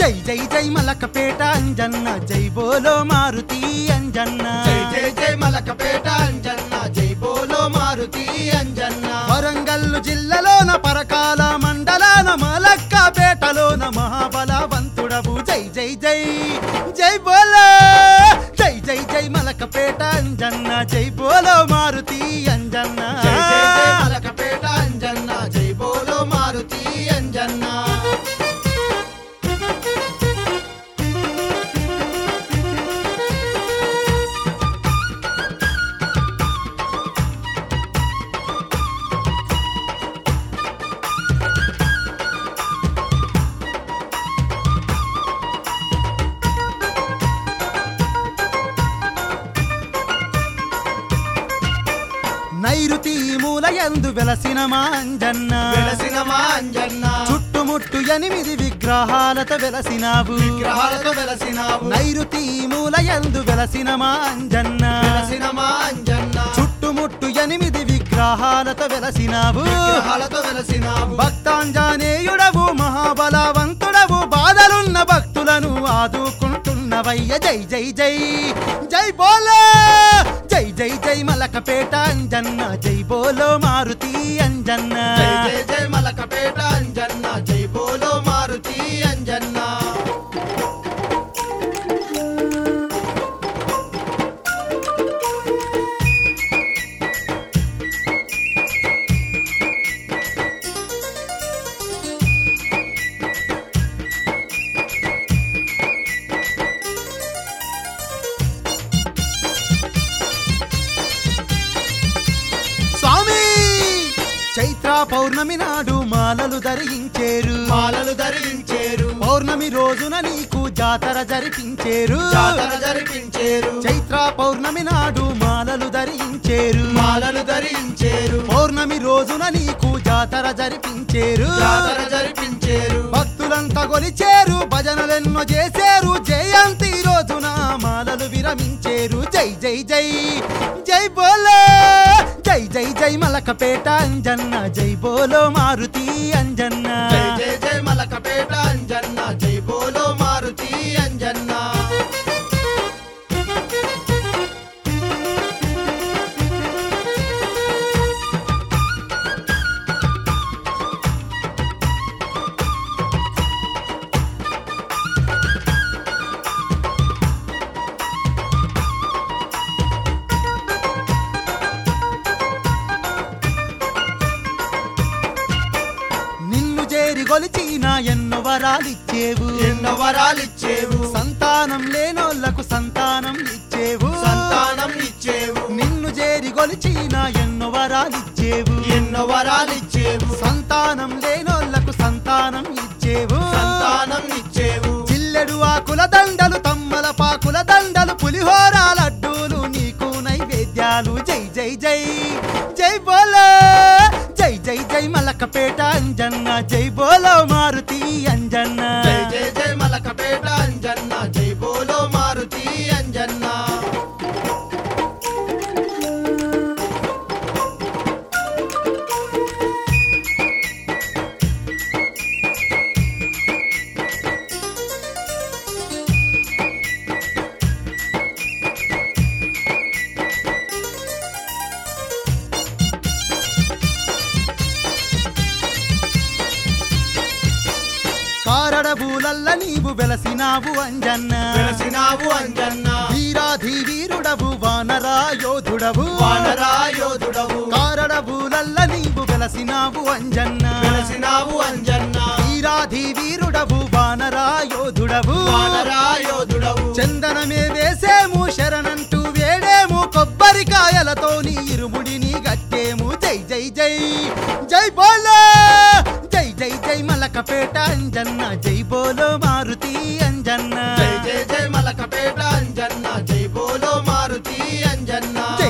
జై జై జై మలకపేట అంజన్న జై బోలో మారుతి అంజన్న జై జై జై మలకపేట అంజన్న జై బోలో మారుతి అంజన్న వరంగల్లు జిల్లాలోన పరకాల మండలాన మలక్కపేటలోన మహాబలవంతుడవు జై జై జై జై బోలో జై జై జై మలకపేట అంజన్న జై బోలో మారుతి అంజన్న జై జై జై మలకపేట అంజన్న జై బోలో మారుతి అంజన్న నైరుతి మూలయందు వెలసిన మా అంజన్న వెలసిన మా అంజన్న చుట్టుముట్టు ఎనిమిది విగ్రహాలతో వెలసినావు విగ్రహాలతో వెలసినావు నైరుతి మూలయందు వెలసిన మా అంజన్న వెలసిన మా అంజన్న చుట్టుముట్టు ఎనిమిది విగ్రహాలతో వెలసినావు విగ్రహాలతో వెలసినావు భక్తాంజనేయుడవు మహాబలవంతుడవు బాధలున్న భక్తులను ఆదుకుంటున్నవయ్య జై జై జై జై బోలో జై జై జై మలకపేట అంజన్న జై బోలో మారుతి అంజన్న జై జై జై మలకపేట అంజన్న జై బోలో మారుతి అంజన్న స్వామి చైత్ర పౌర్ణమి నాడు మాలలు ధరించేరు మాలలు ధరించేరు పౌర్ణమి రోజున నీకు జాతర జరిపించేరు జాతర జరిపించేరు చైత్ర పౌర్ణమి నాడు మాలలు ధరించేరు మాలలు ధరించేరు పౌర్ణమి రోజున నీకు జాతర జరిపించేరు జాతర జరిపించేరు భక్తులంతా కొలిచేరు భజనలెన్నో చేసేరు జయంతి రోజున మాలలు విరమించేరు జై జై జై జై బోలో జై జై జై మలకపేట అంజన్న జై బోలో మారుతి అంజన్న జై జై జై మలకపేట అంజన్న జై బోలో మారుతి అంజన్న నిన్ను చేరి గొలిచిన ఎన్నో వరాలిచ్చేవు ఎన్నో వరాలిచ్చేవు సంతానం లేనోళ్లకు సంతానం ఇచ్చేవు సంతానం ఇచ్చేవు నిన్ను చేరి గొలిచిన ఎన్నో వరాలిచ్చేవు ఎన్నో వరాలిచ్చేవు సంతానం లేనోళ్లకు సంతానం ఇచ్చేవు సంతానం ఇచ్చేవు జిల్లెడు ఆకుల దండలు తమ్మల పాకుల దండలు పులిహోర లడ్డూలు నీకు నైవేద్యాలు జై జై జై జై బోలో జై జై జై మలకపేట అంజన్న జై బోలో మారుతి అంజన్న జై జై జై మలకపేట అంజన్న జై బోలో మారుతి అంజన్న కారడబూలల్ల నీవు వెలసినావు అంజన్న వెలసినావు అంజన్న వీరాధి వీరుడవు వానరా యోధుడవు వానరాయోధుడవు కారడబూలల్ల నీవు వెలసినావు అంజన్న వెలసినావు అంజన్న వీరాధి వీరుడవు వానరా యోధుడవు వానరాయోధుడవు చందనమే వేసేము శరణంటూ వేడేము కొబ్బరికాయలతో నీ ఇరుముడిని గట్టేము జై జై జై జై బోలో జై జై జై మలకపేట అంజన్న జై బోలో మారుతి అంజన్న జై జై జై మలకపేట అంజన్న జై బోలో మారుతి అంజన్న